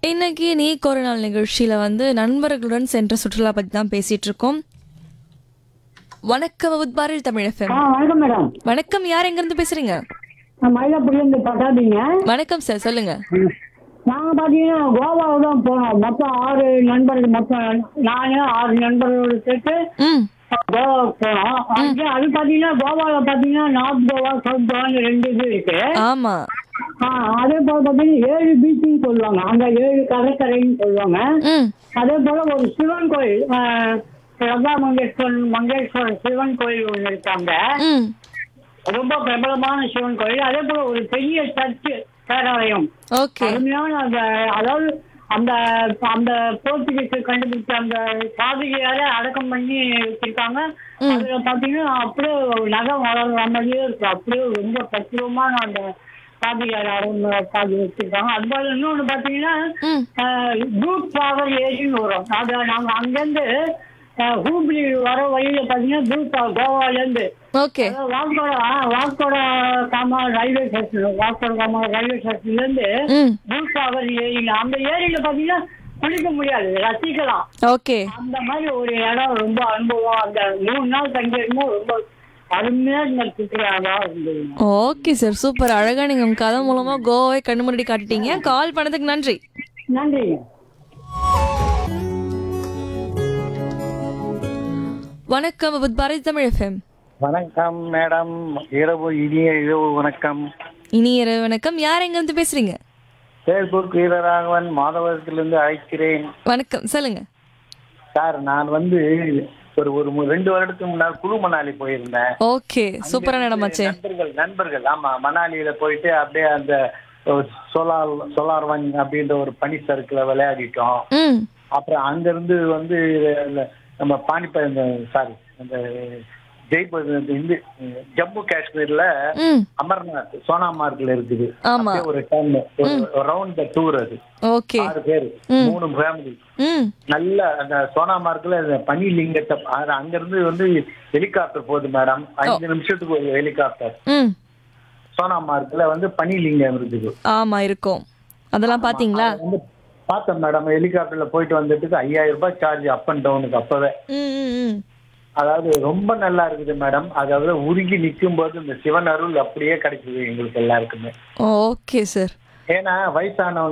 இன்னைக்கு நீ ஒரு நாள் நிகழ்ச்சியில வந்து நண்பர்களுடன் சென்ற சுற்றுலா பத்தி தான் பேசிட்டு இருக்கோம் வணக்கம் உத்பாரில் தமிழ் எஃப்எம் ஆ வணக்கம் மேடம் வணக்கம் யார் எங்க இருந்து பேசுறீங்க நான் மயிலாப்பூர்லேருந்து பட்டாதீங்க வணக்கம் சார் சொல்லுங்க நாங்கள் பார்த்தீங்கன்னா கோவாவில் தான் போனோம் மொத்தம் ஆறு நண்பர்கள் மொத்தம் நான் ஆறு நண்பர்களோடு சேர்த்து ம் கோவாவுக்கு போனோம் அங்கே அது பார்த்தீங்கன்னா கோவாவில் பார்த்தீங்கன்னா நார்த் கோவா சவுத் கோவான்னு ரெண்டு இது இருக்கு ஆமா ஆ அதே போல் பார்த்தீங்கன்னா ஏழு பீச்சுன்னு சொல்லுவாங்க அங்கே ஏழு கடற்கரைன்னு சொல்லுவாங்க ம் அதே போல் ஒரு சிவன் கோயில் ஆ, லதா மங்கேஷ்வரன் மங்கேஸ்வரர் சிவன் கோயில் ஒன்று இருக்காங்க ம் ரொம்ப பிரபலமான சிவன் கோயில் அதே போல ஒரு பெரிய சர்ச்சு பேராலயம் ஓகே அருமையான அந்த அதாவது அந்த அந்த போர்ச்சுகீஸ் கண்டுபிடிச்ச அந்த பாதிரியார அடக்கம் பண்ணி வச்சிருக்காங்க அதுல பாத்தீங்கன்னா அப்படியே நகம் வளர்ற மாதிரியே இருக்கு அப்படியே ரொம்ப பக்குவமான அந்த பாதிரியார் அடக்கம் பாதி வச்சிருக்காங்க அது போல இன்னொன்னு பாத்தீங்கன்னா ம் குரூப் ஃபிளவர் ஏரின்னு வரும் அது நாங்க அங்கேருந்து அஹ், ஹூப்ளி வர வழியில பாத்தீங்கன்னா குரூப் கோவால இருந்து ஓகே வாக்கோட வாக்கோட காமா ரயில்வே ஸ்டேஷன் வாக்கோட காமா ரயில்வே ஸ்டேஷன்ல இருந்து ம் பூசாவர் ஏரியில அந்த ஏரியில பாத்தீங்கன்னா குளிக்க முடியாது ரசிக்கலாம் ஓகே அந்த மாதிரி ஒரு இடம் ரொம்ப அனுபவம் அந்த மூணு நாள் தங்கியிருந்தோம் ரொம்ப அருமையா இந்த சுற்றுலாவா இருந்தது ஓகே சார் சூப்பர் அழகா நீங்க உங்க கதை மூலமா கோவாவை கண்ணு முன்னாடி காட்டிட்டீங்க கால் பண்ணதுக்கு நன்றி நன்றி வணக்கம் உத்பாரில் தமிழ் எஃப்எம் வணக்கம் மேடம் இரவு இனிய இரவு வணக்கம் இனிய இரவு வணக்கம் யார் எங்க இருந்து பேசுறீங்க பேஸ்புக் வீரராகவன் மாதவரத்திலிருந்து அழைக்கிறேன் வணக்கம் சொல்லுங்க சார் நான் வந்து ஒரு ஒரு மு- ரெண்டு வருடத்துக்கு முன்னால் குழு மணாலி போயிருந்தேன் ஓகே சூப்பரான இடமாச்சே நண்பர்கள் நண்பர்கள் ஆமா மணாலியில போயிட்டு அப்படியே அந்த சோலார் சோலார் ஒன் அப்படின்ற ஒரு பனி சறுக்குல விளையாடிட்டோம் ம் அப்புறம் அங்கிருந்து வந்து இந்த நம்ம பானிப்ப இந்த சாரி இந்த ஜெய்ப்பூர் இந்த இந்த ஜம்மு காஷ்மீர்ல ம் அமர்நாத் சோனாமார்க்ல இருக்குது ஆமா. அப்படியே ஒரு டைம் ஒரு ரவுண்ட் த டூர் அது ஓகே ஆறு பேர் மூணு ஃபேமிலி ம் நல்ல அந்த சோனாமார்க்ல இந்த பனி லிங்கத்தை அது அங்கிருந்து வந்து ஹெலிகாப்டர் போகுது மேடம் அஞ்சு நிமிஷத்துக்கு ஒரு ஹெலிகாப்டர் ம் சோனாமார்க்ல வந்து பனி லிங்கம் இருக்குது ஆமா இருக்கும் அதெல்லாம் பாத்தீங்களா அது வந்து பார்த்தேன் மேடம் ஹெலிகாப்டர்ல போயிட்டு வந்ததுக்கு ஐயாயிரம் ரூபாய் சார்ஜ் அப் அண்ட் டவுனுக்கு அப்பவே ம் ம், ம் அதாவது ரொம்ப நல்லா இருக்குது மேடம் அதாவது உருகி நிற்கும் போது இந்த சிவன் அருள் அப்படியே கிடைக்குது எங்களுக்கு எல்லாருக்குமே ஓகே சார் ஏன்னா வயசானவங்க